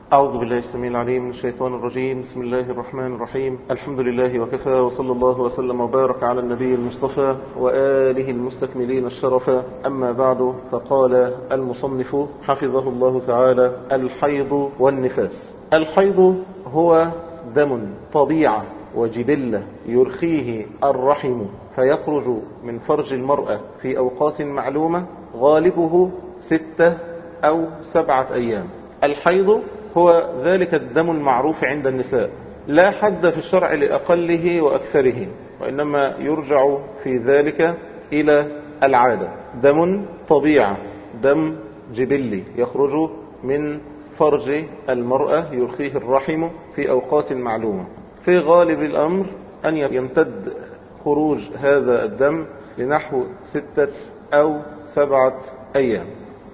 أعوذ بالله السميع العليم من الشيطان الرجيم بسم الله الرحمن الرحيم الحمد لله وكفى وصلى الله وسلم وبارك على النبي المصطفى وآله المستكملين الشرفا أما بعد فقال المصنف حفظه الله تعالى الحيض والنفاس الحيض هو دم طبيعة وجبلة يرخيه الرحم فيخرج من فرج المرأة في أوقات معلومة غالبه ستة أو سبعة أيام الحيض هو ذلك الدم المعروف عند النساء لا حد في الشرع لأقله وأكثره وإنما يرجع في ذلك إلى العادة دم طبيعة دم جبلي يخرج من فرج المرأة يرخيه الرحم في أوقات معلومة في غالب الأمر أن يمتد خروج هذا الدم لنحو ستة أو سبعة أيام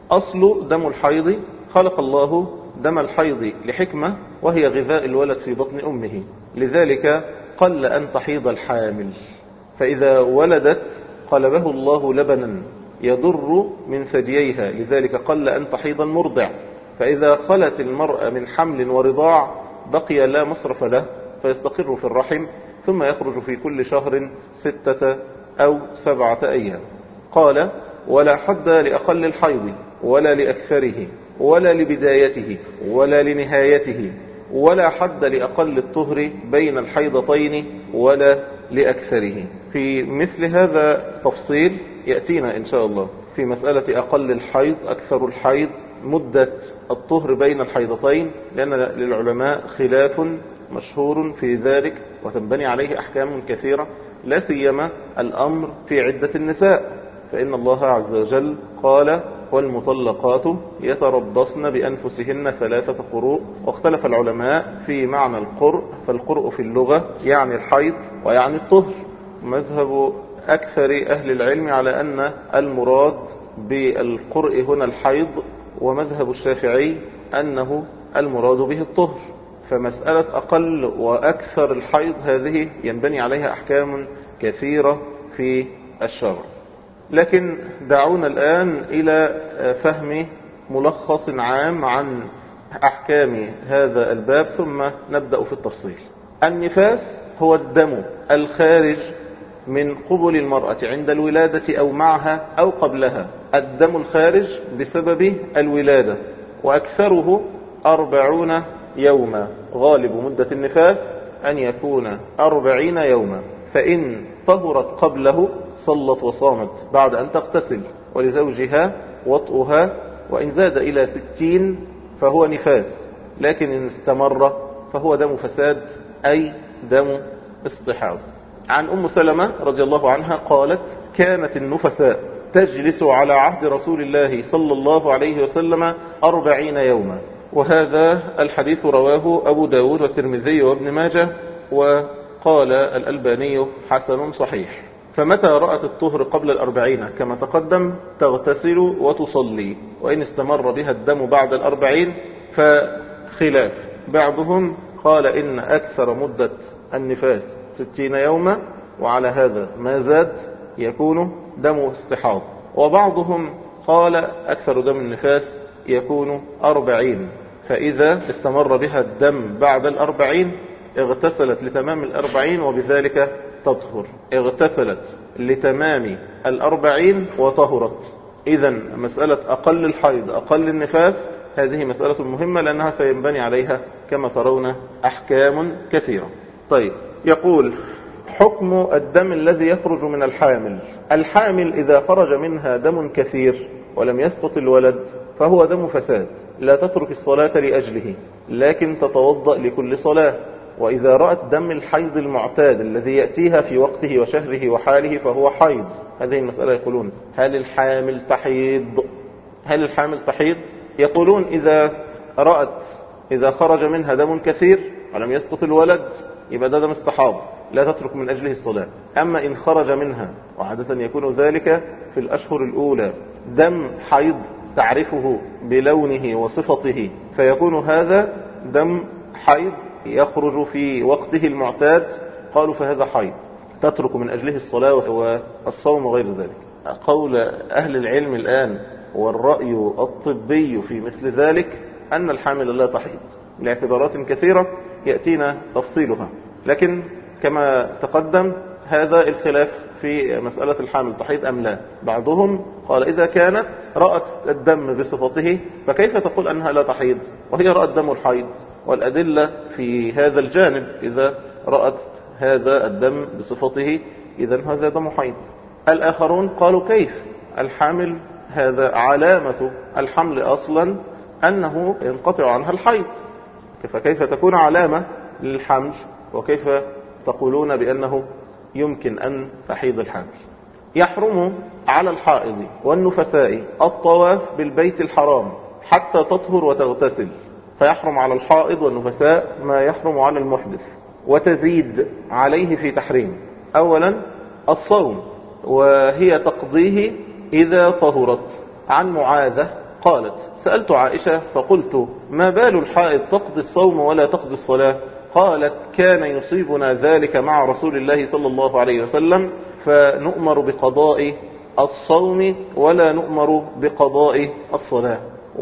أصل دم الحيض خلق الله دم الحيض لحكمة وهي غذاء الولد في بطن أمه لذلك قل أن تحيض الحامل فإذا ولدت قلبه الله لبنا يضر من ثدييها لذلك قل أن تحيض المرضع فإذا خلت المرأة من حمل ورضاع بقي لا مصرف له فيستقر في الرحم ثم يخرج في كل شهر ستة أو سبعة أيام قال ولا حد لأقل الحيض ولا لأكثره ولا لبدايته ولا لنهايته ولا حد لأقل الطهر بين الحيضتين ولا لأكثره في مثل هذا تفصيل يأتينا إن شاء الله في مسألة أقل الحيض أكثر الحيض مدة الطهر بين الحيضتين لأن للعلماء خلاف مشهور في ذلك وتنبني عليه أحكام كثيرة لا سيما الأمر في عدة النساء فإن الله عز وجل قال والمطلقات يتربصن بأنفسهن ثلاثة قروء واختلف العلماء في معنى القرء فالقرء في اللغة يعني الحيض ويعني الطهر مذهب أكثر أهل العلم على أن المراد بالقرء هنا الحيض ومذهب الشافعي أنه المراد به الطهر فمسألة أقل وأكثر الحيض هذه ينبني عليها أحكام كثيرة في الشرع لكن دعونا الآن إلى فهم ملخص عام عن أحكام هذا الباب ثم نبدأ في التفصيل النفاس هو الدم الخارج من قبل المرأة عند الولادة أو معها أو قبلها الدم الخارج بسبب الولادة وأكثره أربعون يوما غالب مدة النفاس أن يكون أربعين يوما فإن طهرت قبله صلت وصامت بعد أن تغتسل ولزوجها وطئها وإن زاد إلى ستين فهو نفاس لكن إن استمر فهو دم فساد أي دم اصطحاب عن أم سلمة رضي الله عنها قالت كانت النفساء تجلس على عهد رسول الله صلى الله عليه وسلم أربعين يوما وهذا الحديث رواه أبو داود والترمذي وابن ماجه وقال الألباني حسن صحيح فمتى رأت الطهر قبل الأربعين كما تقدم تغتسل وتصلي وإن استمر بها الدم بعد الأربعين فخلاف بعضهم قال إن أكثر مدة النفاس ستين يوما وعلى هذا ما زاد يكون دم استحاض وبعضهم قال أكثر دم النفاس يكون أربعين فإذا استمر بها الدم بعد الأربعين اغتسلت لتمام الأربعين وبذلك تطهر اغتسلت لتمام الأربعين وطهرت إذا مسألة أقل الحيض أقل النفاس هذه مسألة مهمة لأنها سينبني عليها كما ترون أحكام كثيرة طيب يقول حكم الدم الذي يخرج من الحامل الحامل إذا خرج منها دم كثير ولم يسقط الولد فهو دم فساد لا تترك الصلاة لأجله لكن تتوضأ لكل صلاة وإذا رأت دم الحيض المعتاد الذي يأتيها في وقته وشهره وحاله فهو حيض هذه المسألة يقولون هل الحامل تحيض هل الحامل تحيض يقولون إذا رأت إذا خرج منها دم كثير ولم يسقط الولد يبقى ده دم استحاض لا تترك من أجله الصلاة أما إن خرج منها وعادة يكون ذلك في الأشهر الأولى دم حيض تعرفه بلونه وصفته فيكون هذا دم حيض يخرج في وقته المعتاد قالوا فهذا حيض تترك من أجله الصلاة والصوم وغير ذلك قول أهل العلم الآن والرأي الطبي في مثل ذلك أن الحامل لا تحيض لاعتبارات كثيرة يأتينا تفصيلها لكن كما تقدم هذا الخلاف في مسألة الحامل تحيض أم لا بعضهم قال إذا كانت رأت الدم بصفته فكيف تقول أنها لا تحيض وهي رأت دم الحيض والأدلة في هذا الجانب إذا رأت هذا الدم بصفته إذا هذا دم حيض الآخرون قالوا كيف الحامل هذا علامة الحمل أصلا أنه ينقطع عنها الحيض فكيف تكون علامة للحمل وكيف تقولون بأنه يمكن أن تحيض الحمل يحرم على الحائض والنفساء الطواف بالبيت الحرام حتى تطهر وتغتسل فيحرم على الحائض والنفساء ما يحرم على المحدث وتزيد عليه في تحريم أولا الصوم وهي تقضيه إذا طهرت عن معاذة قالت سألت عائشة فقلت ما بال الحائض تقضي الصوم ولا تقضي الصلاة قالت كان يصيبنا ذلك مع رسول الله صلى الله عليه وسلم فنؤمر بقضاء الصوم ولا نؤمر بقضاء الصلاة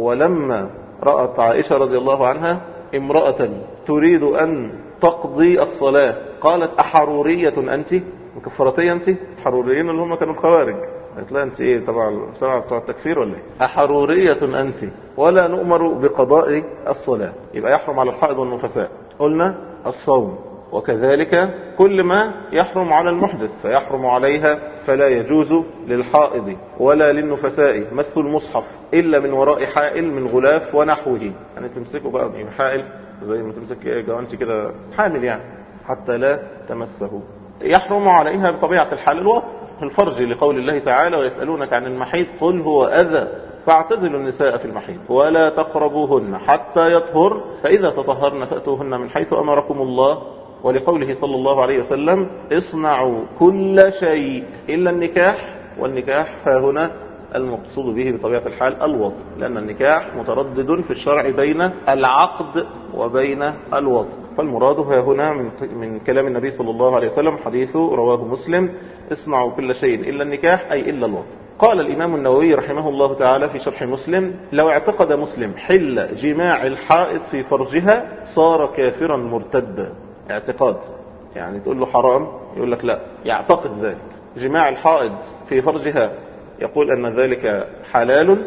ولما رأت عائشة رضي الله عنها امرأة تريد أن تقضي الصلاة قالت أحرورية أنت مكفرتية أنت حروريين اللي هم كانوا الخوارج قالت لها أنت إيه طبعا سبعة بتوع التكفير ولا إيه أحرورية أنت ولا نؤمر بقضاء الصلاة يبقى يحرم على الحائض والنفساء قلنا الصوم وكذلك كل ما يحرم على المحدث فيحرم عليها فلا يجوز للحائض ولا للنفساء مس المصحف إلا من وراء حائل من غلاف ونحوه يعني تمسكه بقى من حائل زي ما تمسك جوانتي كده حامل يعني حتى لا تمسه يحرم عليها بطبيعة الحال الوطن الفرج لقول الله تعالى ويسألونك عن المحيط قل هو أذى فاعتزلوا النساء في المحيط ولا تقربوهن حتى يطهر فإذا تطهرن فأتوهن من حيث أمركم الله ولقوله صلى الله عليه وسلم اصنعوا كل شيء إلا النكاح والنكاح فهنا المقصود به بطبيعة الحال الوطن لأن النكاح متردد في الشرع بين العقد وبين الوطن فالمراد ها هنا من, من كلام النبي صلى الله عليه وسلم حديث رواه مسلم اصنعوا كل شيء إلا النكاح أي إلا الوطن قال الإمام النووي رحمه الله تعالى في شرح مسلم لو اعتقد مسلم حل جماع الحائض في فرجها صار كافرا مرتدا اعتقاد يعني تقول له حرام يقول لك لا يعتقد ذلك جماع الحائض في فرجها يقول أن ذلك حلال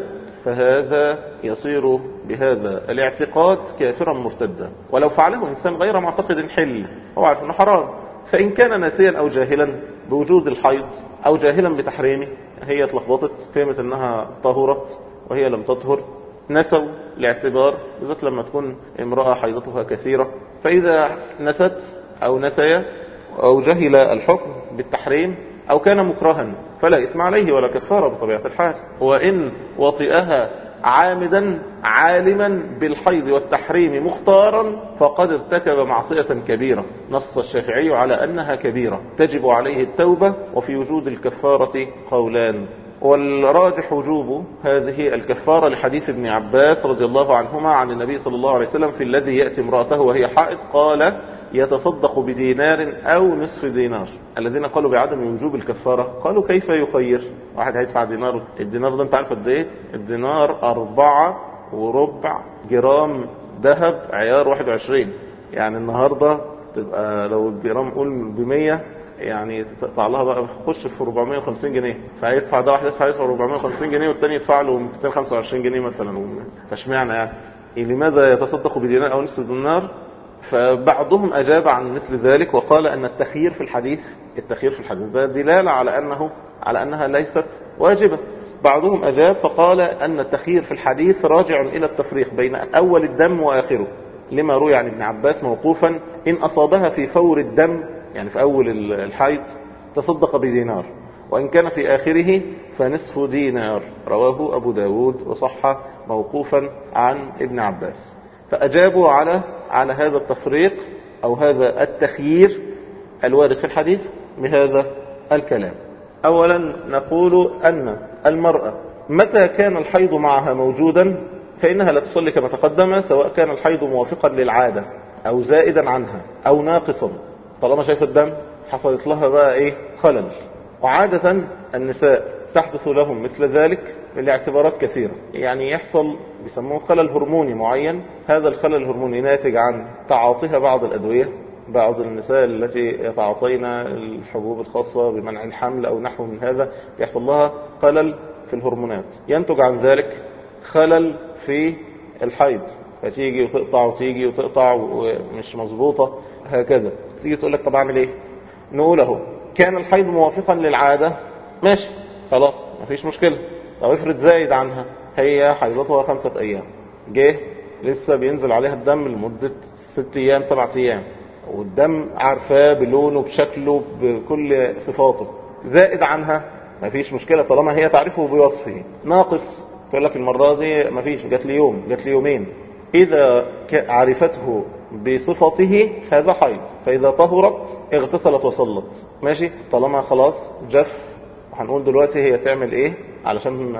فهذا يصير بهذا الاعتقاد كافرا مرتدا ولو فعله إنسان غير معتقد حل هو عارف أنه حرام فإن كان ناسيا أو جاهلا بوجود الحيض أو جاهلا بتحريمه هي اتلخبطت فهمت أنها طهرت وهي لم تطهر نسوا لاعتبار بالذات لما تكون امرأة حيضتها كثيرة فإذا نست أو نسي أو جهل الحكم بالتحريم أو كان مكرها فلا إثم عليه ولا كفارة بطبيعة الحال وإن وطئها عامدا عالما بالحيض والتحريم مختارا فقد ارتكب معصية كبيرة نص الشافعي على أنها كبيرة تجب عليه التوبة وفي وجود الكفارة قولان والراجح وجوب هذه الكفارة لحديث ابن عباس رضي الله عنهما عن النبي صلى الله عليه وسلم في الذي يأتي امرأته وهي حائض قال يتصدق بدينار أو نصف دينار الذين قالوا بعدم وجوب الكفارة قالوا كيف يخير واحد هيدفع دينار الدينار ده انت عارف قد ايه الدينار أربعة وربع جرام ذهب عيار 21 يعني النهاردة تبقى لو الجرام قول بمية يعني تقطع لها بقى خش في 450 جنيه فهيدفع ده واحد يدفع يدفع 450 جنيه والتاني يدفع له 225 جنيه مثلا فاشمعنى يعني لماذا يتصدق بدينار او نصف دينار فبعضهم أجاب عن مثل ذلك وقال أن التخيير في الحديث التخيير في الحديث ده دلالة على أنه على أنها ليست واجبة بعضهم أجاب فقال أن التخيير في الحديث راجع إلى التفريق بين أول الدم وآخره لما روي عن ابن عباس موقوفا إن أصابها في فور الدم يعني في أول الحيض تصدق بدينار وإن كان في آخره فنصف دينار رواه أبو داود وصح موقوفا عن ابن عباس فأجابوا على على هذا التفريق أو هذا التخيير الوارد في الحديث بهذا الكلام أولا نقول أن المرأة متى كان الحيض معها موجودا فإنها لا تصلي كما تقدم سواء كان الحيض موافقا للعادة أو زائدا عنها أو ناقصا طالما شايف الدم حصلت لها بقى إيه خلل وعادة النساء تحدث لهم مثل ذلك لاعتبارات كثيرة يعني يحصل بيسموه خلل هرموني معين هذا الخلل الهرموني ناتج عن تعاطيها بعض الأدوية بعض النساء التي يتعاطين الحبوب الخاصة بمنع الحمل أو نحو من هذا يحصل لها خلل في الهرمونات ينتج عن ذلك خلل في الحيض فتيجي وتقطع وتيجي وتقطع ومش مظبوطة هكذا تيجي تقول لك طب اعمل ايه نقول اهو كان الحيض موافقا للعادة ماشي خلاص مفيش مشكلة طب افرض زايد عنها هي حيضتها خمسة ايام جه لسه بينزل عليها الدم لمدة ست ايام سبعة ايام والدم عارفاه بلونه بشكله بكل صفاته زائد عنها مفيش مشكلة طالما هي تعرفه بوصفه ناقص تقول لك المرة دي مفيش جات لي يوم جات لي يومين إذا عرفته بصفته هذا حيض فإذا طهرت اغتسلت وصلت ماشي طالما خلاص جف هنقول دلوقتي هي تعمل ايه علشان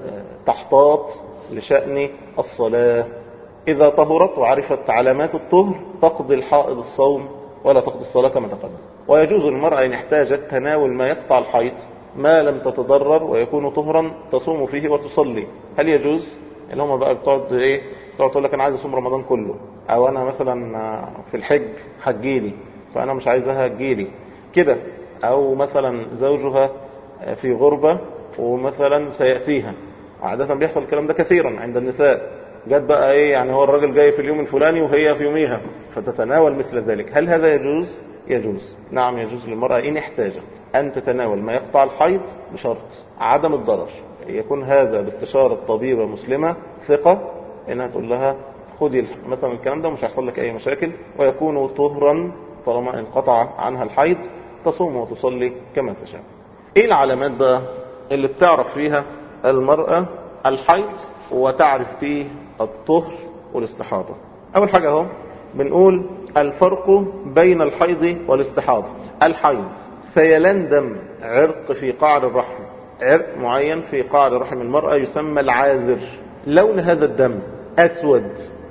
تحتاط لشأن الصلاة إذا طهرت وعرفت علامات الطهر تقضي الحائض الصوم ولا تقضي الصلاة كما تقدم ويجوز للمرأة إن احتاجت تناول ما يقطع الحيض ما لم تتضرر ويكون طهرا تصوم فيه وتصلي هل يجوز اللي هم بقى بتقعد ايه تقعد تقول لك انا عايز اصوم رمضان كله او انا مثلا في الحج هتجيلي فانا مش عايزها تجيلي كده او مثلا زوجها في غربة ومثلا سيأتيها عادة بيحصل الكلام ده كثيرا عند النساء جت بقى ايه يعني هو الراجل جاي في اليوم الفلاني وهي في يوميها فتتناول مثل ذلك هل هذا يجوز يجوز نعم يجوز للمرأة إن احتاجت أن تتناول ما يقطع الحيض بشرط عدم الضرر يكون هذا باستشارة طبيبة مسلمة ثقة إنها تقول لها خدي مثلا الكلام ده مش هيحصل لك أي مشاكل ويكون طهرا طالما انقطع عنها الحيض تصوم وتصلي كما تشاء ايه العلامات بقى اللي بتعرف فيها المرأة الحيض وتعرف فيه الطهر والاستحاضة اول حاجة اهو بنقول الفرق بين الحيض والاستحاضة الحيض سيلان دم عرق في قعر الرحم عرق معين في قعر رحم المرأة يسمى العاذر لون هذا الدم أسود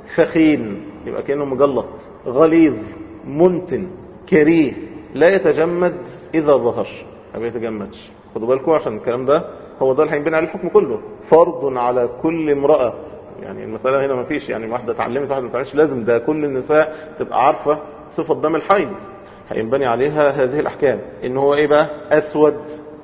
ثخين يبقى كأنه مجلط غليظ منتن كريه لا يتجمد إذا ظهر ما بيتجمدش خدوا بالكم عشان الكلام ده هو ده اللي هينبني عليه الحكم كله فرض على كل امرأة يعني المسألة هنا ما فيش يعني واحدة اتعلمت واحدة ما اتعلمتش لازم ده كل النساء تبقى عارفة صفة دم الحيض هينبني عليها هذه الأحكام إن هو إيه بقى أسود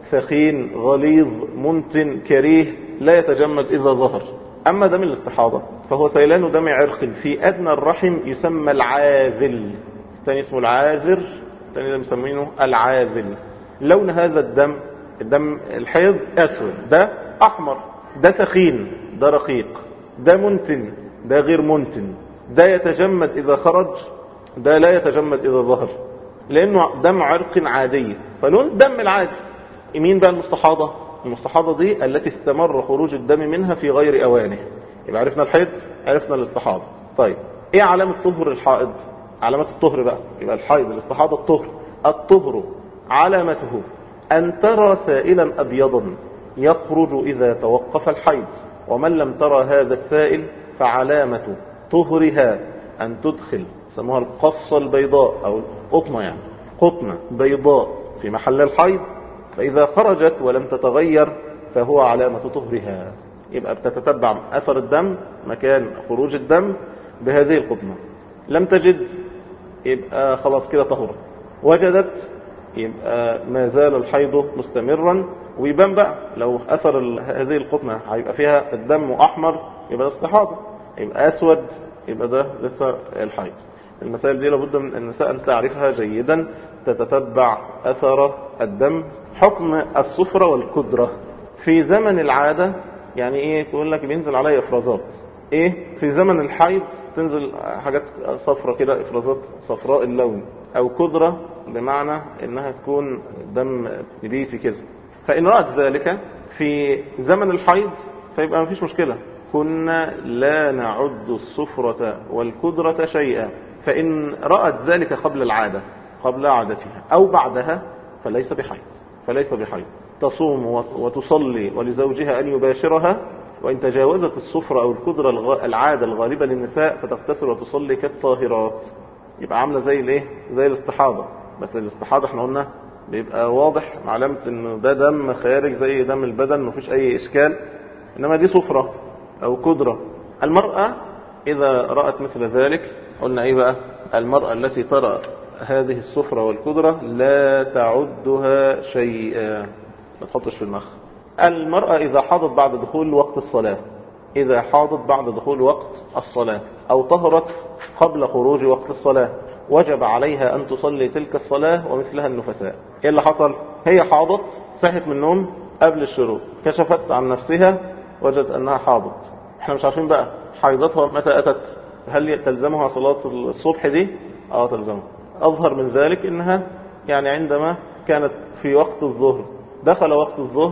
ثخين غليظ منتن كريه لا يتجمد إذا ظهر أما دم الاستحاضة فهو سيلان دم عرق في أدنى الرحم يسمى العاذل الثاني اسمه العاذر الثاني ده مسمينه العاذل لون هذا الدم الدم الحيض أسود ده أحمر ده ثخين ده رقيق ده منتن ده غير منتن ده يتجمد إذا خرج ده لا يتجمد إذا ظهر لأنه دم عرق عادي فلون الدم العادي مين بقى المستحاضة المستحاضة دي التي استمر خروج الدم منها في غير أوانه يبقى عرفنا الحيض عرفنا الاستحاضة طيب ايه علامة طهر الحائض علامة الطهر بقى يبقى الحيض الاستحاضة الطهر الطهر علامته أن ترى سائلا أبيضا يخرج إذا توقف الحيض ومن لم ترى هذا السائل فعلامة طهرها أن تدخل يسموها القصة البيضاء أو القطنة يعني قطنة بيضاء في محل الحيض فإذا خرجت ولم تتغير فهو علامة طهرها يبقى بتتتبع أثر الدم مكان خروج الدم بهذه القطنة لم تجد يبقى خلاص كده طهرت وجدت يبقى ما زال الحيض مستمرا ويبان بقى لو أثر هذه القطنة هيبقى فيها الدم أحمر يبقى ده استحاضة يبقى أسود يبقى ده لسه الحيض المسائل دي لابد من النساء أن تعرفها جيدا تتتبع أثر الدم حكم الصفرة والكدرة في زمن العادة يعني ايه تقول لك بينزل عليا افرازات ايه في زمن الحيض تنزل حاجات صفرة كده افرازات صفراء اللون او كدرة بمعنى انها تكون دم نبيتي كده فان رأت ذلك في زمن الحيض فيبقى مفيش مشكلة كنا لا نعد الصفرة والكدرة شيئا فإن رأت ذلك قبل العادة قبل عادتها أو بعدها فليس بحيض فليس بحيض تصوم وتصلي ولزوجها أن يباشرها وإن تجاوزت الصفرة أو الكدرة العادة الغالبة للنساء فتغتسل وتصلي كالطاهرات يبقى عاملة زي الايه زي الاستحاضة بس الاستحاضة احنا قلنا بيبقى واضح علامة ان ده دم خارج زي دم البدن مفيش اي اشكال انما دي صفرة او كدرة المرأة إذا رأت مثل ذلك قلنا إيه بقى المرأة التي ترى هذه السفرة والكدرة لا تعدها شيئا ما تحطش في المخ المرأة إذا حاضت بعد دخول وقت الصلاة إذا حاضت بعد دخول وقت الصلاة أو طهرت قبل خروج وقت الصلاة وجب عليها أن تصلي تلك الصلاة ومثلها النفساء إيه اللي حصل هي حاضت صحت من النوم قبل الشروق كشفت عن نفسها وجدت أنها حاضت احنا مش عارفين بقى حيضتها متى أتت هل تلزمها صلاة الصبح دي اه تلزمها أظهر من ذلك إنها يعني عندما كانت في وقت الظهر دخل وقت الظهر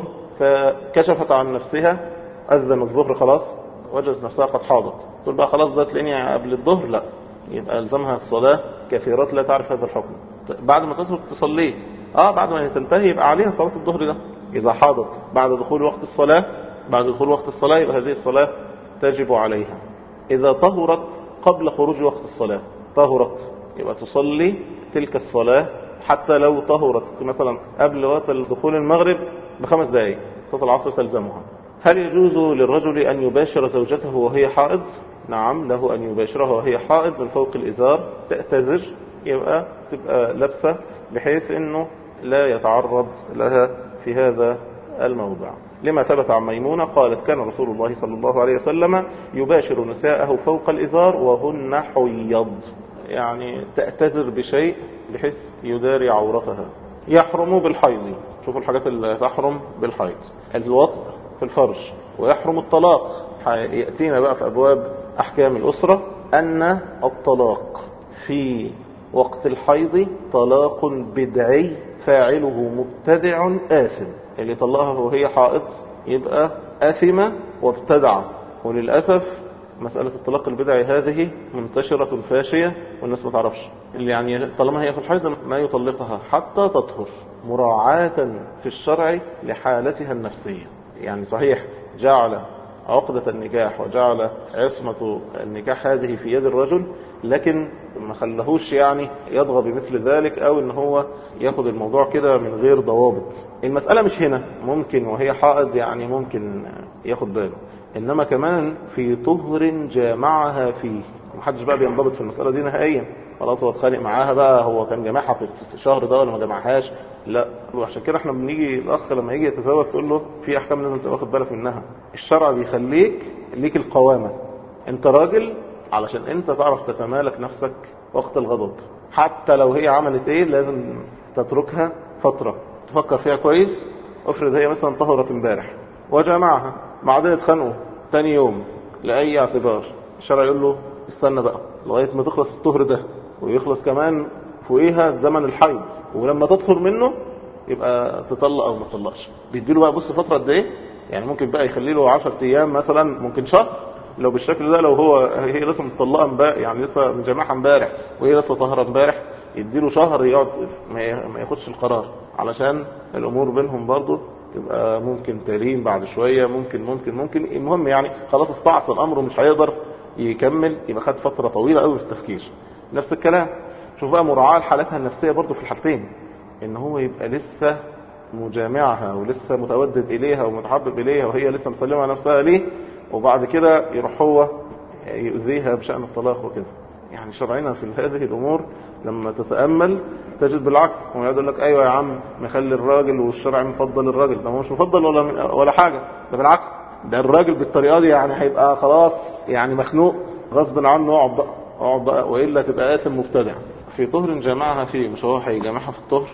فكشفت عن نفسها أذن الظهر خلاص وجدت نفسها قد حاضت تقول بقى خلاص ده تلاقيني قبل الظهر لا يبقى ألزمها الصلاة كثيرات لا تعرف هذا الحكم بعد ما تترك تصليه اه بعد ما تنتهي يبقى عليها صلاة الظهر ده إذا حاضت بعد دخول وقت الصلاة بعد دخول وقت الصلاة يبقى هذه الصلاة تجب عليها إذا طهرت قبل خروج وقت الصلاة طهرت يبقى تصلي تلك الصلاة حتى لو طهرت مثلا قبل وقت دخول المغرب بخمس دقائق صلاة العصر تلزمها هل يجوز للرجل أن يباشر زوجته وهي حائض نعم له أن يباشرها وهي حائض من فوق الإزار تأتزر يبقى تبقى لبسة بحيث أنه لا يتعرض لها في هذا الموضع لما ثبت عن ميمونة قالت كان رسول الله صلى الله عليه وسلم يباشر نساءه فوق الإزار وهن حيض يعني تأتزر بشيء بحيث يداري عورتها يحرم بالحيض شوفوا الحاجات اللي تحرم بالحيض الوطء في الفرج ويحرم الطلاق يأتينا بقى في أبواب أحكام الأسرة أن الطلاق في وقت الحيض طلاق بدعي فاعله مبتدع آثم اللي طلقها وهي حائض يبقى آثمة وابتدع وللأسف مسألة الطلاق البدعي هذه منتشرة فاشية والناس ما تعرفش اللي يعني طالما هي في الحيض ما يطلقها حتى تطهر مراعاة في الشرع لحالتها النفسية يعني صحيح جعل عقدة النكاح وجعل عصمة النكاح هذه في يد الرجل لكن ما خلهوش يعني يضغى بمثل ذلك او ان هو ياخد الموضوع كده من غير ضوابط المسألة مش هنا ممكن وهي حائض يعني ممكن ياخد باله انما كمان في طهر جامعها فيه محدش بقى بينضبط في المسألة دي نهائيا خلاص هو اتخانق معاها بقى هو كان جامعها في الشهر ده ولا ما جامعهاش لا وعشان كده احنا بنيجي الاخ لما يجي يتزوج تقول له في احكام لازم تبقى واخد بالك منها الشرع بيخليك ليك القوامة انت راجل علشان انت تعرف تتمالك نفسك وقت الغضب حتى لو هي عملت ايه لازم تتركها فترة تفكر فيها كويس افرض هي مثلا طهرت امبارح وجمعها بعدين اتخانقوا تاني يوم لأي اعتبار الشرع يقول له استنى بقى لغاية ما تخلص الطهر ده ويخلص كمان فوقيها زمن الحيض ولما تطهر منه يبقى تطلق او ما تطلقش بيديله بقى بص فترة قد ايه يعني ممكن بقى يخلي له 10 ايام مثلا ممكن شهر لو بالشكل ده لو هو هي لسه مطلقه امبارح يعني لسه مجمعها امبارح وهي لسه طاهره امبارح يديله شهر يقعد ما ياخدش القرار علشان الامور بينهم برضه تبقى ممكن تلين بعد شويه ممكن ممكن ممكن المهم يعني خلاص استعصى الامر ومش هيقدر يكمل يبقى خد فتره طويله قوي في التفكير نفس الكلام شوف بقى مراعاه لحالتها النفسيه برضه في الحالتين ان هو يبقى لسه مجامعها ولسه متودد اليها ومتحبب اليها وهي لسه مسلمه نفسها ليه وبعد كده يروح هو يؤذيها بشأن الطلاق وكده يعني شرعنا في هذه الأمور لما تتأمل تجد بالعكس هو يقول لك أيوة يا عم مخلي الراجل والشرع مفضل الراجل ده هو مش مفضل ولا ولا حاجة ده بالعكس ده الراجل بالطريقة دي يعني هيبقى خلاص يعني مخنوق غصب عنه اقعد بقى اقعد بقى وإلا تبقى آثم مبتدع في طهر جامعها فيه مش هو هيجامعها في الطهر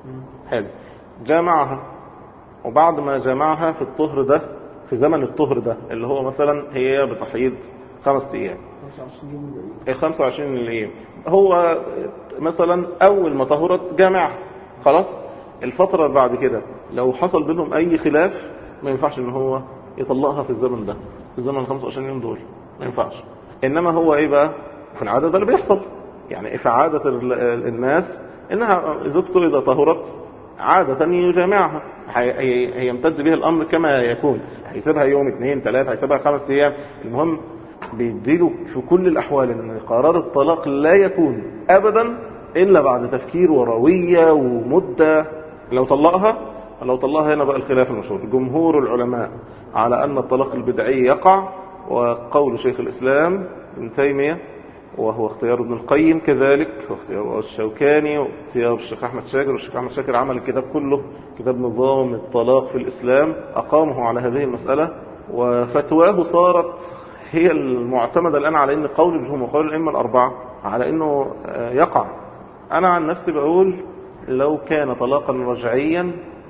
حلو جامعها وبعد ما جامعها في الطهر ده في زمن الطهر ده اللي هو مثلا هي بتحيض خمس ايام 25 ايام هو مثلا اول ما طهرت جامعها خلاص الفترة اللي بعد كده لو حصل بينهم اي خلاف ما ينفعش ان هو يطلقها في الزمن ده في الزمن ال 25 يوم دول ما ينفعش انما هو ايه بقى في العادة ده اللي بيحصل يعني في عادة الناس انها زوجته اذا طهرت عادة يجامعها هيمتد به الأمر كما يكون هيسيبها يوم اثنين ثلاثة هيسيبها خمس أيام المهم بيديله في كل الأحوال أن قرار الطلاق لا يكون أبدا إلا بعد تفكير وروية ومدة لو طلقها لو طلقها هنا بقى الخلاف المشهور جمهور العلماء على أن الطلاق البدعي يقع وقول شيخ الإسلام ابن تيمية وهو اختيار ابن القيم كذلك واختيار الشوكاني واختيار الشيخ أحمد شاكر والشيخ أحمد شاكر عمل الكتاب كله كتاب نظام الطلاق في الإسلام أقامه على هذه المسألة وفتواه صارت هي المعتمدة الآن على أن قول الجمهور وقول الأئمة الأربعة على أنه يقع أنا عن نفسي بقول لو كان طلاقا رجعيا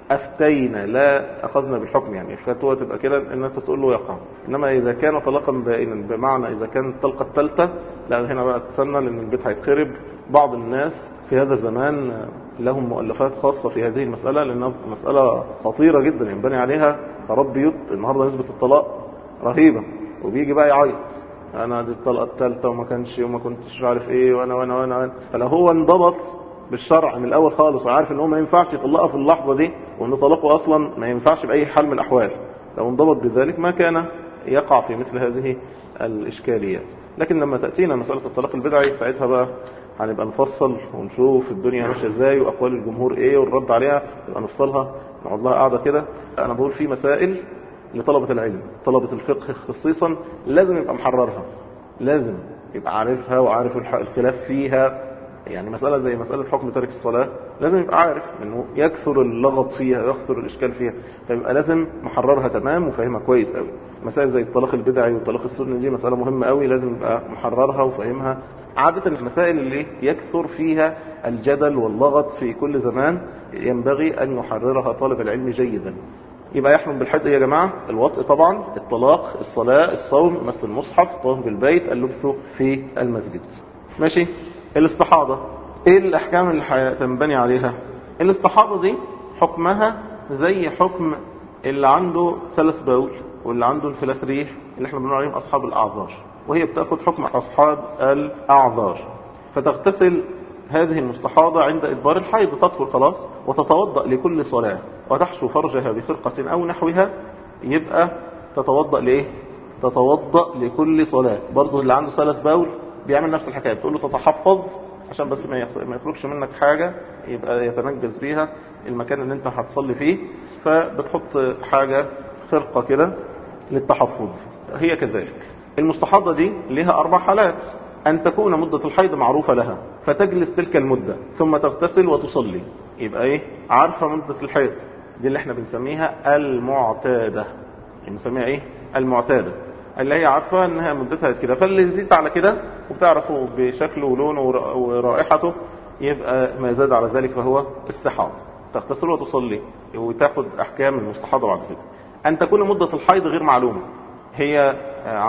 أفتينا لا أخذنا بالحكم يعني الفتوى تبقى كده أن أنت تقول له يقع إنما إذا كان طلاقا بائنا بمعنى إذا كانت الطلقة الثالثة لا هنا بقى تستنى لأن البيت هيتخرب بعض الناس في هذا الزمان لهم مؤلفات خاصة في هذه المسألة لأنها مسألة خطيرة جدا ينبني عليها خراب بيوت النهاردة نسبة الطلاق رهيبة وبيجي بقى يعيط انا دي الطلقه الثالثه وما كانش وما كنتش عارف ايه وانا وانا وانا فلو هو انضبط بالشرع من الاول خالص وعارف ان هو ما ينفعش يطلقها في اللحظه دي وان طلاقه اصلا ما ينفعش باي حال من الاحوال لو انضبط بذلك ما كان يقع في مثل هذه الاشكاليات لكن لما تاتينا مساله الطلاق البدعي ساعتها بقى هنبقى نفصل ونشوف الدنيا ماشيه ازاي واقوال الجمهور ايه والرد عليها نبقى نفصلها نقعد لها قاعده كده انا بقول في مسائل لطلبة العلم طلبة الفقه خصيصا لازم يبقى محررها لازم يبقى عارفها وعارف الخلاف فيها يعني مسألة زي مسألة حكم ترك الصلاة لازم يبقى عارف انه يكثر اللغط فيها يكثر الاشكال فيها فيبقى لازم محررها تمام وفاهمها كويس قوي مسائل زي الطلاق البدعي والطلاق السني دي مسألة مهمة قوي لازم يبقى محررها وفاهمها عادة المسائل اللي يكثر فيها الجدل واللغط في كل زمان ينبغي أن يحررها طالب العلم جيدا يبقى يحرم بالحد يا جماعة الوطء طبعا الطلاق الصلاة الصوم مس المصحف الطواف بالبيت اللبس في المسجد ماشي الاستحاضة ايه الاحكام اللي هتنبني عليها الاستحاضة دي حكمها زي حكم اللي عنده ثلاث بول واللي عنده انفلات ريح اللي احنا بنقول عليهم اصحاب الاعذار وهي بتاخد حكم اصحاب الاعذار فتغتسل هذه المستحاضة عند إدبار الحيض تطهر خلاص وتتوضأ لكل صلاة وتحشو فرجها بفرقة أو نحوها يبقى تتوضأ لإيه؟ تتوضأ لكل صلاة برضو اللي عنده سلس باول بيعمل نفس الحكاية تقول له تتحفظ عشان بس ما يخرجش منك حاجة يبقى يتنجز بيها المكان اللي انت هتصلي فيه فبتحط حاجة خرقة كده للتحفظ هي كذلك المستحاضة دي لها أربع حالات أن تكون مدة الحيض معروفة لها فتجلس تلك المدة ثم تغتسل وتصلي يبقى إيه عارفة مدة الحيض دي اللي احنا بنسميها المعتادة بنسميها إيه المعتادة اللي هي عارفة انها مدتها كده فاللي يزيد على كده وبتعرفه بشكله ولونه ورائحته يبقى ما زاد على ذلك فهو استحاض تغتسل وتصلي وتاخد احكام المستحاضة بعد كده ان تكون مدة الحيض غير معلومة هي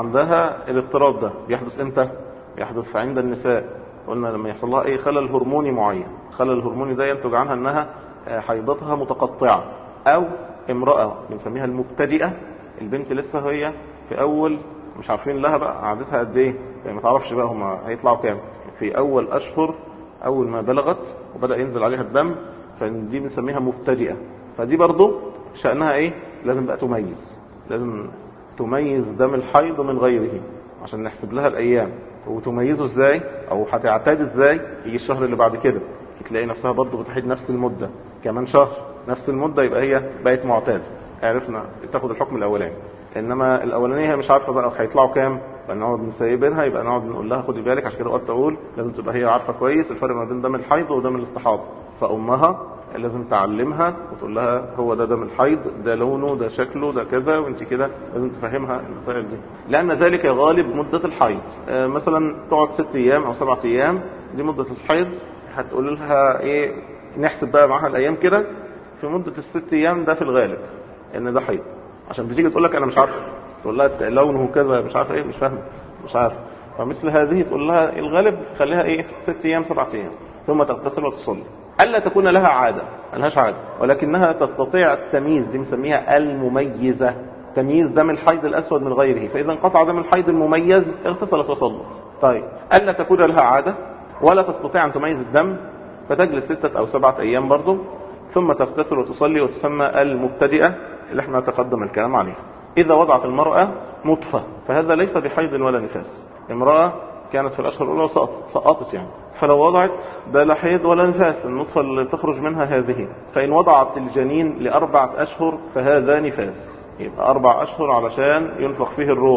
عندها الاضطراب ده بيحدث امتى يحدث عند النساء قلنا لما يحصل لها اي خلل هرموني معين خلل الهرموني ده ينتج عنها انها حيضتها متقطعة او امرأة بنسميها المبتدئة البنت لسه هي في اول مش عارفين لها بقى قعدتها قد ايه يعني ما تعرفش بقى هم هيطلعوا كام في اول اشهر اول ما بلغت وبدا ينزل عليها الدم فدي بنسميها مبتدئه فدي برضو شانها ايه لازم بقى تميز لازم تميز دم الحيض من غيره عشان نحسب لها الايام وتميزه ازاي او هتعتاد ازاي يجي الشهر اللي بعد كده تلاقي نفسها برضو بتحيد نفس المده كمان شهر نفس المده يبقى هي بقت معتاده عرفنا تاخد الحكم الاولاني انما الاولانيه هي مش عارفه بقى هيطلعوا كام فنقعد نسيبينها يبقى نقعد نقول لها خدي بالك عشان كده وقت اقول لازم تبقى هي عارفه كويس الفرق ما بين دم الحيض ودم الاستحاضه فامها لازم تعلمها وتقول لها هو ده دم الحيض ده لونه ده شكله ده كذا وانت كده لازم تفهمها المسائل دي لان ذلك غالب مده الحيض آه مثلا تقعد ست ايام او سبعة ايام دي مده الحيض هتقول لها ايه نحسب بقى معاها الايام كده في مده الست ايام ده في الغالب ان ده حيض عشان بتيجي تقول لك انا مش عارفه تقول لها لونه كذا مش عارفه ايه مش فاهمه مش عارف فمثل هذه تقول لها الغالب خليها ايه ست ايام سبعة ايام ثم تغتسل وتصلي الا تكون لها عاده ملهاش عاده ولكنها تستطيع التمييز دي بنسميها المميزه تمييز دم الحيض الاسود من غيره فاذا انقطع دم الحيض المميز اغتسلت وصلت طيب الا تكون لها عاده ولا تستطيع ان تميز الدم فتجلس ستة او سبعة ايام برضه ثم تغتسل وتصلي وتسمى المبتدئه اللي احنا تقدم الكلام عليه إذا وضعت المرأة نطفة فهذا ليس بحيض ولا نفاس امرأة كانت في الأشهر الأولى سقطت, سقطت يعني فلو وضعت ده لا حيض ولا نفاس النطفة اللي تخرج منها هذه فإن وضعت الجنين لأربعة أشهر فهذا نفاس يبقى أربع أشهر علشان ينفخ فيه الروح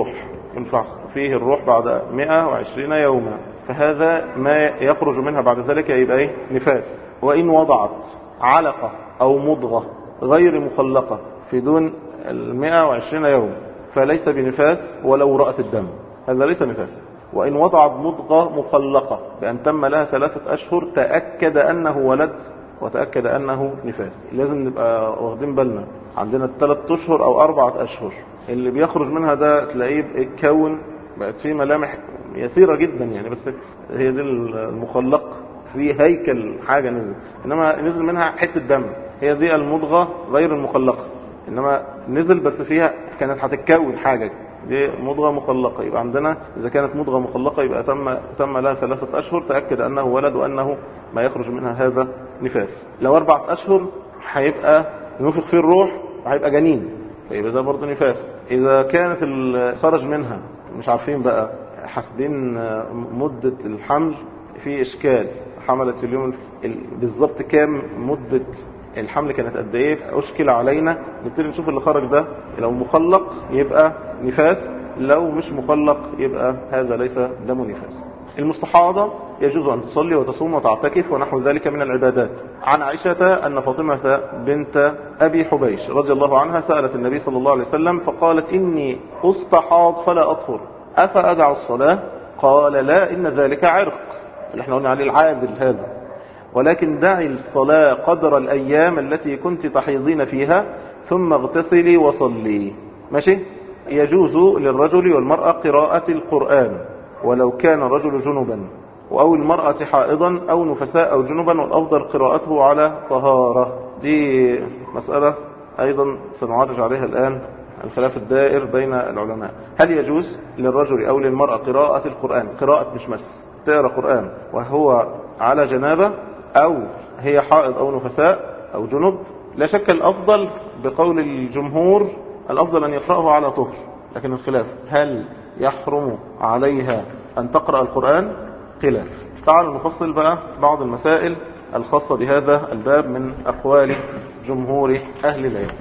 ينفخ فيه الروح بعد 120 يوما فهذا ما يخرج منها بعد ذلك يبقى ايه نفاس وإن وضعت علقة أو مضغة غير مخلقة في دون ال 120 يوم فليس بنفاس ولو رأت الدم هذا ليس نفاس وإن وضعت مضغة مخلقة بأن تم لها ثلاثة أشهر تأكد أنه ولد وتأكد أنه نفاس لازم نبقى واخدين بالنا عندنا الثلاث أشهر أو أربعة أشهر اللي بيخرج منها ده تلاقيه اتكون بقت فيه ملامح يسيرة جدا يعني بس هي دي المخلق في هيكل حاجة نزل إنما نزل منها حتة دم هي دي المضغة غير المخلقة إنما نزل بس فيها كانت هتتكون حاجة دي مضغة مخلقة يبقى عندنا إذا كانت مضغة مخلقة يبقى تم تم لها ثلاثة أشهر تأكد أنه ولد وأنه ما يخرج منها هذا نفاس لو أربعة أشهر هيبقى نفخ فيه الروح وهيبقى جنين فيبقى ده برضه نفاس إذا كانت خرج منها مش عارفين بقى حاسبين مدة الحمل في إشكال حملت في اليوم بالظبط كام مدة الحمل كانت قد ايه اشكل علينا نبتدي نشوف اللي خرج ده لو مخلق يبقى نفاس لو مش مخلق يبقى هذا ليس دم نفاس المستحاضة يجوز أن تصلي وتصوم وتعتكف ونحو ذلك من العبادات عن عائشة أن فاطمة بنت أبي حبيش رضي الله عنها سألت النبي صلى الله عليه وسلم فقالت إني أستحاض فلا أطهر أفأدع الصلاة قال لا إن ذلك عرق اللي احنا قلنا عليه العادل هذا ولكن دعي الصلاة قدر الأيام التي كنت تحيضين فيها ثم اغتسلي وصلي ماشي يجوز للرجل والمرأة قراءة القرآن ولو كان الرجل جنبا أو المرأة حائضا أو نفساء أو جنبا والأفضل قراءته على طهارة دي مسألة أيضا سنعرج عليها الآن الخلاف الدائر بين العلماء هل يجوز للرجل أو للمرأة قراءة القرآن قراءة مش مس تقرأ قرآن وهو على جنابة أو هي حائض أو نفساء أو جنب لا شك الأفضل بقول الجمهور الأفضل أن يقرأه على طهر لكن الخلاف هل يحرم عليها أن تقرأ القرآن خلاف تعالوا نفصل بقى بعض المسائل الخاصة بهذا الباب من أقوال جمهور أهل العلم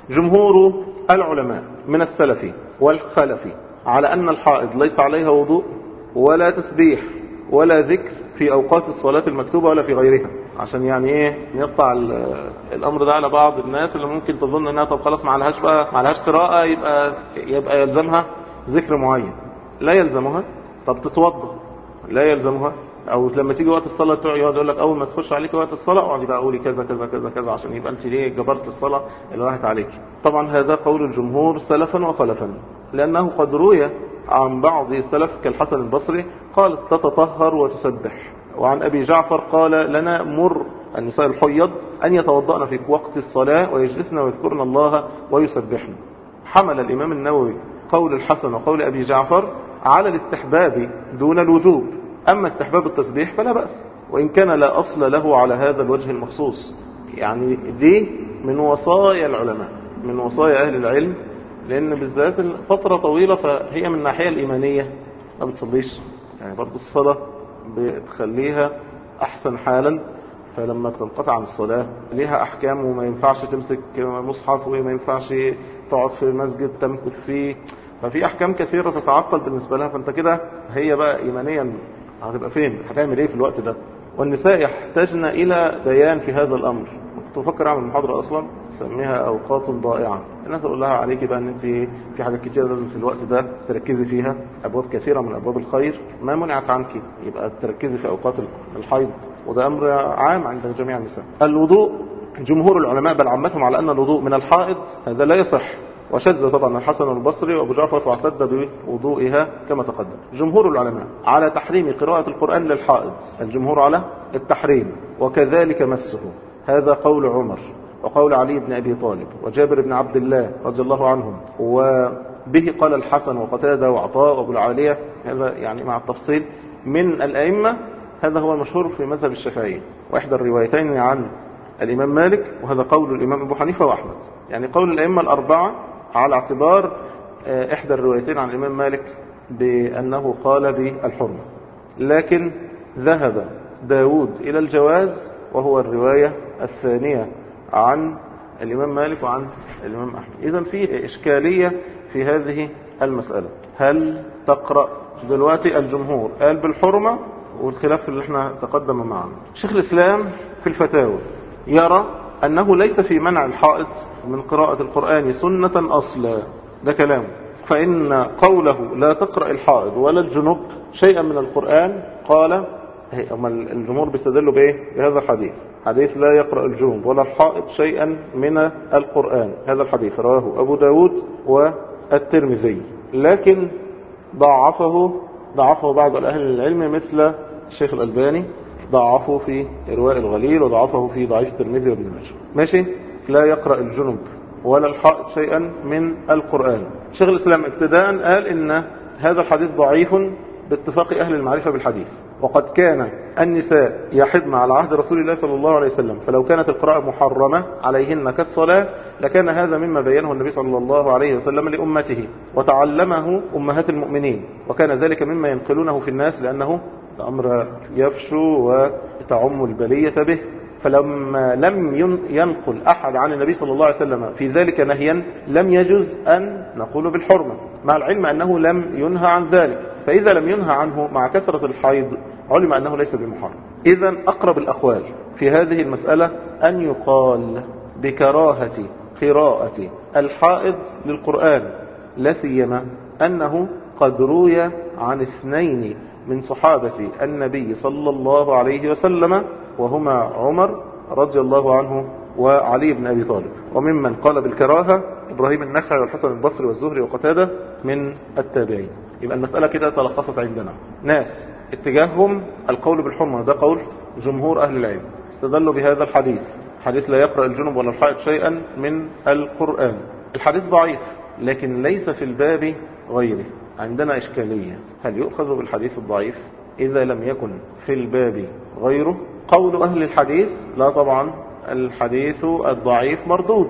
جمهور العلماء من السلف والخلف على أن الحائض ليس عليها وضوء ولا تسبيح ولا ذكر في أوقات الصلاة المكتوبة ولا في غيرها عشان يعني ايه نقطع الامر ده على بعض الناس اللي ممكن تظن انها طب خلاص ما عليهاش بقى ما عليهاش قراءه يبقى يبقى يلزمها ذكر معين لا يلزمها طب تتوضا لا يلزمها او لما تيجي وقت الصلاه يقعد يقول لك اول ما تخش عليك وقت الصلاه اقعدي بقى قولي كذا كذا كذا كذا عشان يبقى انت ليه جبرت الصلاه اللي راحت عليك طبعا هذا قول الجمهور سلفا وخلفا لانه قد روي عن بعض السلف كالحسن البصري قال تتطهر وتسبح وعن أبي جعفر قال لنا مر النساء الحيض أن يتوضأن في وقت الصلاة ويجلسن ويذكرن الله ويسبحن حمل الإمام النووي قول الحسن وقول أبي جعفر على الاستحباب دون الوجوب أما استحباب التسبيح فلا بأس وإن كان لا أصل له على هذا الوجه المخصوص يعني دي من وصايا العلماء من وصايا أهل العلم لأن بالذات فترة طويلة فهي من الناحية الإيمانية ما بتصليش يعني برضو الصلاة بتخليها أحسن حالا فلما تنقطع عن الصلاة ليها أحكام وما ينفعش تمسك مصحف وما ينفعش تقعد في مسجد تمكث فيه ففي أحكام كثيرة تتعطل بالنسبة لها فأنت كده هي بقى إيمانيا هتبقى فين هتعمل إيه في الوقت ده والنساء يحتاجن إلى بيان في هذا الأمر كنت بفكر أعمل محاضرة أصلا سميها أوقات ضائعة الناس أقول لها عليكي بقى أن أنت في حاجات كتيرة لازم في الوقت ده تركزي فيها أبواب كثيرة من أبواب الخير ما منعت عنك يبقى تركزي في أوقات الحيض وده أمر عام عند جميع النساء الوضوء جمهور العلماء بل عامتهم على أن الوضوء من الحائض هذا لا يصح وشد طبعا الحسن البصري وابو جعفر واعتد بوضوئها كما تقدم جمهور العلماء على تحريم قراءة القرآن للحائض الجمهور على التحريم وكذلك مسه هذا قول عمر وقول علي بن أبي طالب وجابر بن عبد الله رضي الله عنهم وبه قال الحسن وقتادة وعطاء وابو العالية هذا يعني مع التفصيل من الأئمة هذا هو المشهور في مذهب الشافعية وإحدى الروايتين عن الإمام مالك وهذا قول الإمام أبو حنيفة وأحمد يعني قول الأئمة الأربعة على اعتبار إحدى الروايتين عن الإمام مالك بأنه قال بالحرمة لكن ذهب داود إلى الجواز وهو الرواية الثانية عن الإمام مالك وعن الإمام أحمد إذا في إشكالية في هذه المسألة هل تقرأ دلوقتي الجمهور قال بالحرمة والخلاف اللي احنا تقدم معنا شيخ الإسلام في الفتاوى يرى أنه ليس في منع الحائط من قراءة القرآن سنة أصلا ده كلامه فإن قوله لا تقرأ الحائض ولا الجنوب شيئا من القرآن قال هم الجمهور بيستدلوا بايه بهذا الحديث حديث لا يقرأ الجنوب ولا الحائط شيئا من القرآن هذا الحديث رواه أبو داود والترمذي لكن ضعفه ضعفه بعض الأهل العلم مثل الشيخ الألباني ضعفه في إرواء الغليل وضعفه في ضعيف الترمذي وابن ماجه ماشي لا يقرأ الجنوب ولا الحائط شيئا من القرآن شيخ الإسلام ابتداء قال إن هذا الحديث ضعيف باتفاق أهل المعرفة بالحديث وقد كان النساء يحضن على عهد رسول الله صلى الله عليه وسلم فلو كانت القراءة محرمة عليهن كالصلاة لكان هذا مما بينه النبي صلى الله عليه وسلم لأمته وتعلمه أمهات المؤمنين وكان ذلك مما ينقلونه في الناس لأنه أمر يفشو وتعم البلية به فلما لم ينقل أحد عن النبي صلى الله عليه وسلم في ذلك نهيا لم يجز أن نقول بالحرمة مع العلم أنه لم ينهى عن ذلك فإذا لم ينهى عنه مع كثرة الحيض علم أنه ليس بمحرم إذا أقرب الأقوال في هذه المسألة أن يقال بكراهة قراءة الحائض للقرآن لا سيما أنه قد روي عن اثنين من صحابة النبي صلى الله عليه وسلم وهما عمر رضي الله عنه وعلي بن أبي طالب وممن قال بالكراهة إبراهيم النخعي والحسن البصري والزهري وقتادة من التابعين يبقى المسألة كده تلخصت عندنا ناس اتجاههم القول بالحرمة ده قول جمهور أهل العلم استدلوا بهذا الحديث حديث لا يقرأ الجنب ولا الحائط شيئا من القرآن الحديث ضعيف لكن ليس في الباب غيره عندنا إشكالية هل يؤخذ بالحديث الضعيف إذا لم يكن في الباب غيره قول أهل الحديث لا طبعا الحديث الضعيف مردود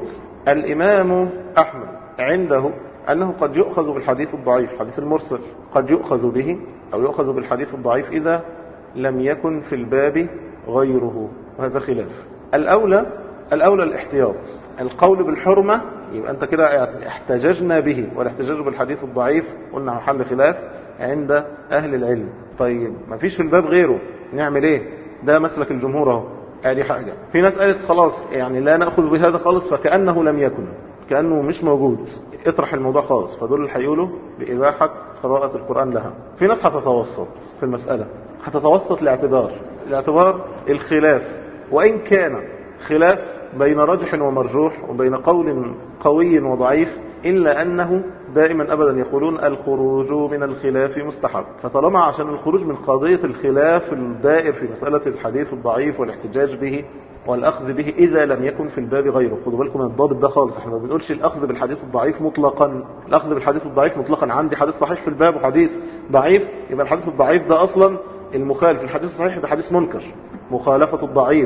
الإمام أحمد عنده أنه قد يؤخذ بالحديث الضعيف حديث المرسل قد يؤخذ به أو يؤخذ بالحديث الضعيف إذا لم يكن في الباب غيره وهذا خلاف الأولى الأولى الاحتياط القول بالحرمة يبقى أنت كده احتججنا به والاحتجاج بالحديث الضعيف قلنا محل خلاف عند أهل العلم طيب ما فيش في الباب غيره نعمل ايه ده مسلك الجمهور اهو ادي حاجة في ناس قالت خلاص يعني لا نأخذ بهذا خالص فكأنه لم يكن كأنه مش موجود اطرح الموضوع خالص فدول اللي هيقولوا بإباحة قراءة القرآن لها في ناس هتتوسط في المسألة هتتوسط لاعتبار الاعتبار الخلاف وإن كان خلاف بين رجح ومرجوح وبين قول قوي وضعيف إلا أنه دائما أبدا يقولون الخروج من الخلاف مستحب فطالما عشان الخروج من قضية الخلاف الدائر في مسألة الحديث الضعيف والاحتجاج به والأخذ به إذا لم يكن في الباب غيره خدوا بالكم من الضابط ده خالص احنا ما بنقولش الأخذ بالحديث الضعيف مطلقا الأخذ بالحديث الضعيف مطلقا عندي حديث صحيح في الباب وحديث ضعيف يبقى الحديث الضعيف ده أصلا المخالف الحديث الصحيح ده حديث منكر مخالفة الضعيف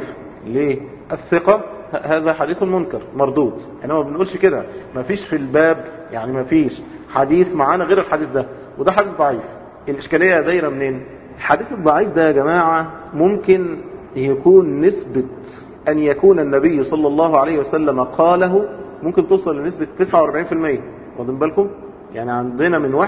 للثقة هذا حديث منكر مردود احنا ما بنقولش كده ما فيش في الباب يعني ما فيش حديث معانا غير الحديث ده وده حديث ضعيف الإشكالية دايرة منين الحديث الضعيف ده يا جماعة ممكن يكون نسبة أن يكون النبي صلى الله عليه وسلم قاله ممكن توصل لنسبة 49% واخدين بالكم يعني عندنا من 1%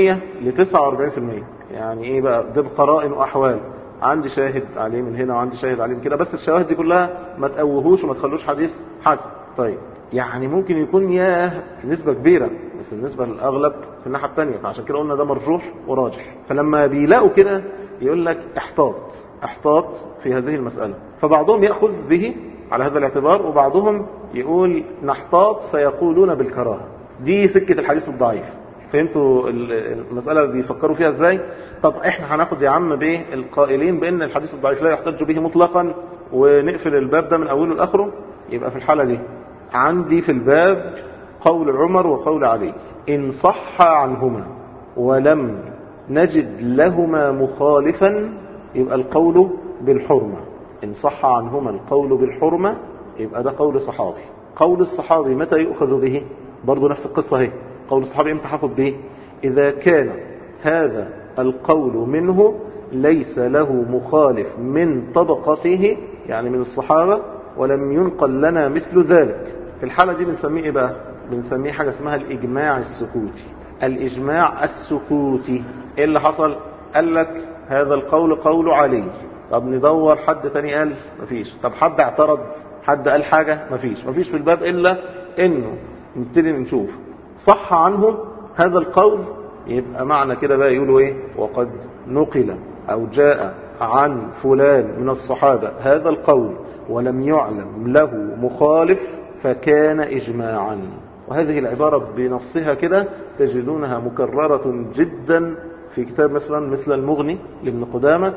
ل 49% يعني ايه بقى ده بقرائن وأحوال عندي شاهد عليه من هنا وعندي شاهد عليه من كده بس الشواهد دي كلها ما تقوهوش وما تخلوش حديث حسن طيب يعني ممكن يكون ياه نسبة كبيرة بس النسبة للأغلب في الناحية الثانية فعشان كده قلنا ده مرجوح وراجح فلما بيلاقوا كده يقول لك احتاط احتاط في هذه المسألة فبعضهم يأخذ به على هذا الاعتبار وبعضهم يقول نحتاط فيقولون بالكراهة دي سكة الحديث الضعيف فهمتوا المسألة بيفكروا فيها ازاي طب احنا هناخد يا عم بالقائلين بان الحديث الضعيف لا يحتج به مطلقا ونقفل الباب ده من اوله لاخره يبقى في الحالة دي عندي في الباب قول عمر وقول علي إن صح عنهما ولم نجد لهما مخالفا يبقى القول بالحرمة إن صح عنهما القول بالحرمة يبقى ده قول صحابي قول الصحابي متى يؤخذ به برضو نفس القصة هي قول الصحابي امتى حفظ به إذا كان هذا القول منه ليس له مخالف من طبقته يعني من الصحابة ولم ينقل لنا مثل ذلك في الحالة دي بنسميه ايه بقى بنسميه حاجة اسمها الإجماع السكوتي الإجماع السكوتي إيه اللي حصل قال لك هذا القول قول علي طب ندور حد تاني قال مفيش طب حد اعترض حد قال حاجة مفيش مفيش في الباب إلا إنه نبتدي نشوف صح عنه هذا القول يبقى معنى كده بقى يقولوا إيه وقد نقل أو جاء عن فلان من الصحابة هذا القول ولم يعلم له مخالف فكان إجماعا وهذه العبارة بنصها كده تجدونها مكررة جدا في كتاب مثلا مثل المغني لابن قدامة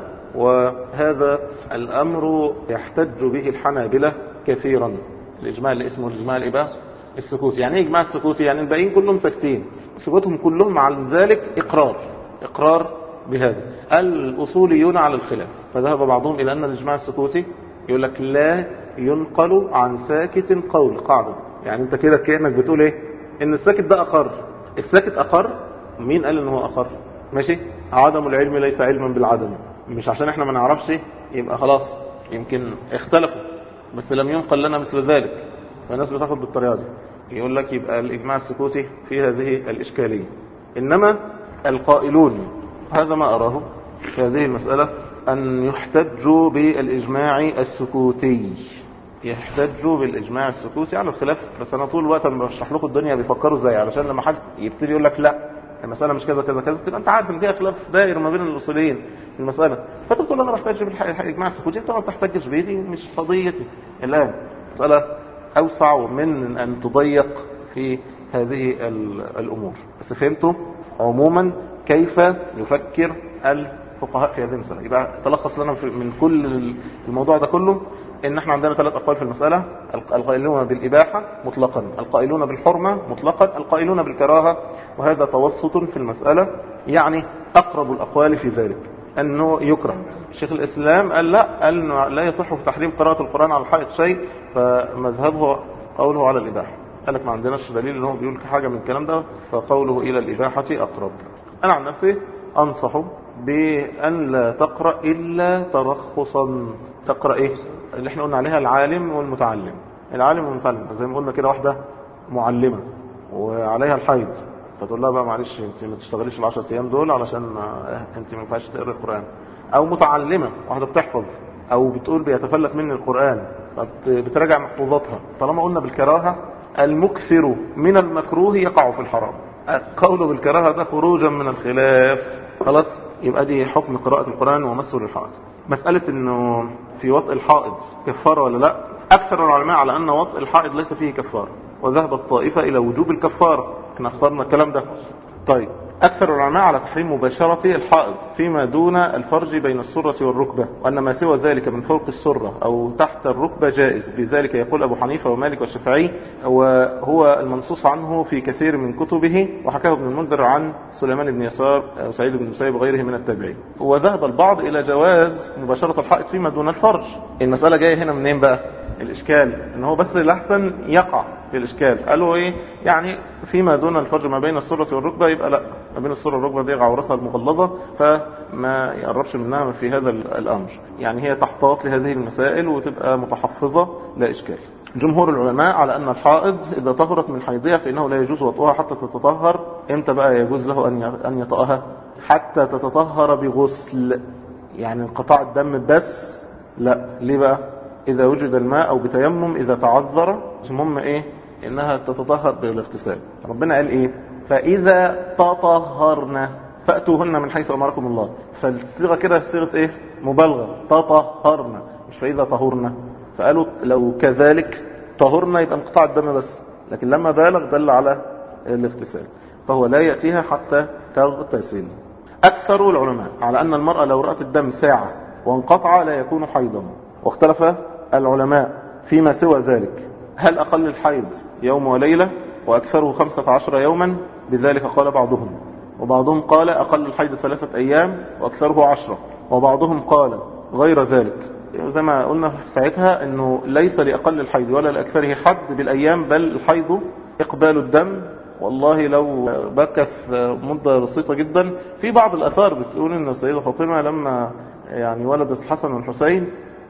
وهذا الأمر يحتج به الحنابلة كثيرا الإجماع اللي اسمه الإجماع الإباء السكوت يعني ايه إجماع السكوت يعني الباقيين كلهم ساكتين سكوتهم كلهم عن ذلك إقرار إقرار بهذا الأصوليون على الخلاف فذهب بعضهم إلى أن الإجماع السكوتي يقول لك لا ينقل عن ساكت قول قاعدة يعني انت كده كأنك بتقول ايه ان الساكت ده أقر الساكت أقر مين قال ان هو أقر ماشي عدم العلم ليس علما بالعدم مش عشان احنا ما نعرفش يبقى خلاص يمكن اختلفوا بس لم ينقل لنا مثل ذلك فالناس بتاخد بالطريقة دي يقول لك يبقى الإجماع السكوتي في هذه الإشكالية إنما القائلون هذا ما أراه في هذه المسألة أن يحتجوا بالإجماع السكوتي يحتجوا بالإجماع السكوتي على الخلاف بس أنا طول الوقت لما بشرح لكم الدنيا بيفكروا ازاي علشان لما حد يبتدي يقول لك لا المسألة مش كذا كذا كذا تبقى أنت عارف إن فيها خلاف دائر ما بين الأصوليين في المسألة فتقول أنا بحتاج بالإجماع السكوتي أنت ما بتحتجش بيه دي مش قضيتي الآن مسألة أوسع من أن تضيق في هذه الأمور بس فهمتوا عموما كيف يفكر الفقهاء في هذه المسألة يبقى تلخص لنا من كل الموضوع ده كله ان احنا عندنا ثلاث اقوال في المسألة القائلون بالاباحة مطلقا القائلون بالحرمة مطلقا القائلون بالكراهة وهذا توسط في المسألة يعني اقرب الاقوال في ذلك انه يكره شيخ الاسلام قال لا قال انه لا يصح في تحريم قراءة القرآن على الحائط شيء فمذهبه قوله على الاباحة قال لك ما عندناش دليل ان هو بيقول حاجة من الكلام ده فقوله الى الاباحة اقرب انا عن نفسي انصح بان لا تقرأ الا ترخصا تقرأ ايه اللي احنا قلنا عليها العالم والمتعلم العالم والمتعلم زي ما قلنا كده واحدة معلمة وعليها الحيض فتقول لها بقى معلش انت ما تشتغليش العشر ايام دول علشان انت ما ينفعش تقرا القران او متعلمه واحده بتحفظ او بتقول بيتفلت مني القران بتراجع محفوظاتها طالما قلنا بالكراهه المكثر من المكروه يقع في الحرام قوله بالكراهه ده خروجا من الخلاف خلاص يبقى دي حكم قراءة القرآن ومسه للحائط مسألة انه في وطء الحائض كفارة ولا لا اكثر العلماء على ان وطء الحائض ليس فيه كفارة وذهب الطائفة الى وجوب الكفارة احنا اخترنا الكلام ده طيب أكثر العلماء على تحريم مباشرة الحائض فيما دون الفرج بين السرة والركبة وأن ما سوى ذلك من فوق السرة أو تحت الركبة جائز بذلك يقول أبو حنيفة ومالك والشافعي وهو المنصوص عنه في كثير من كتبه وحكاه ابن المنذر عن سليمان بن يسار وسعيد بن المسيب وغيره من التابعين وذهب البعض إلى جواز مباشرة الحائض فيما دون الفرج المسألة جاية هنا منين بقى الإشكال إن هو بس الأحسن يقع في الإشكال قالوا إيه يعني فيما دون الفرج ما بين السرة والركبة يبقى لا ما بين السرة والركبة دي عورتها المغلظة فما يقربش منها في هذا الأمر يعني هي تحتاط لهذه المسائل وتبقى متحفظة لا إشكال جمهور العلماء على أن الحائض إذا طهرت من حيضها فإنه لا يجوز وطئها حتى تتطهر إمتى بقى يجوز له أن يطأها حتى تتطهر بغسل يعني انقطاع الدم بس لا ليه بقى إذا وجد الماء أو بتيمم إذا تعذر المهم إيه إنها تتطهر بالاغتسال ربنا قال إيه فإذا تطهرنا فأتوهن من حيث أمركم الله فالصيغة كده صيغة إيه مبالغة تطهرنا مش فإذا طهرنا فقالوا لو كذلك طهرنا يبقى انقطاع الدم بس لكن لما بالغ دل على الاغتسال فهو لا يأتيها حتى تغتسل أكثر العلماء على أن المرأة لو رأت الدم ساعة وانقطع لا يكون حيضا واختلف العلماء فيما سوى ذلك هل أقل الحيض يوم وليلة وأكثره خمسة عشر يوما بذلك قال بعضهم وبعضهم قال أقل الحيض ثلاثة أيام وأكثره عشرة وبعضهم قال غير ذلك زي ما قلنا في ساعتها أنه ليس لأقل الحيض ولا لأكثره حد بالأيام بل الحيض إقبال الدم والله لو بكث مدة بسيطة جدا في بعض الأثار بتقول أن السيدة فاطمة لما يعني ولدت الحسن والحسين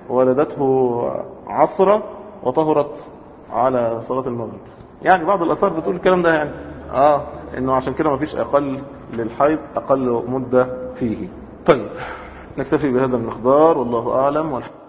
ولدته عصرة وطهرت على صلاة المغرب يعني بعض الأثار بتقول الكلام ده يعني اه انه عشان كده ما فيش اقل للحيض اقل مدة فيه طيب نكتفي بهذا المقدار والله اعلم والحمد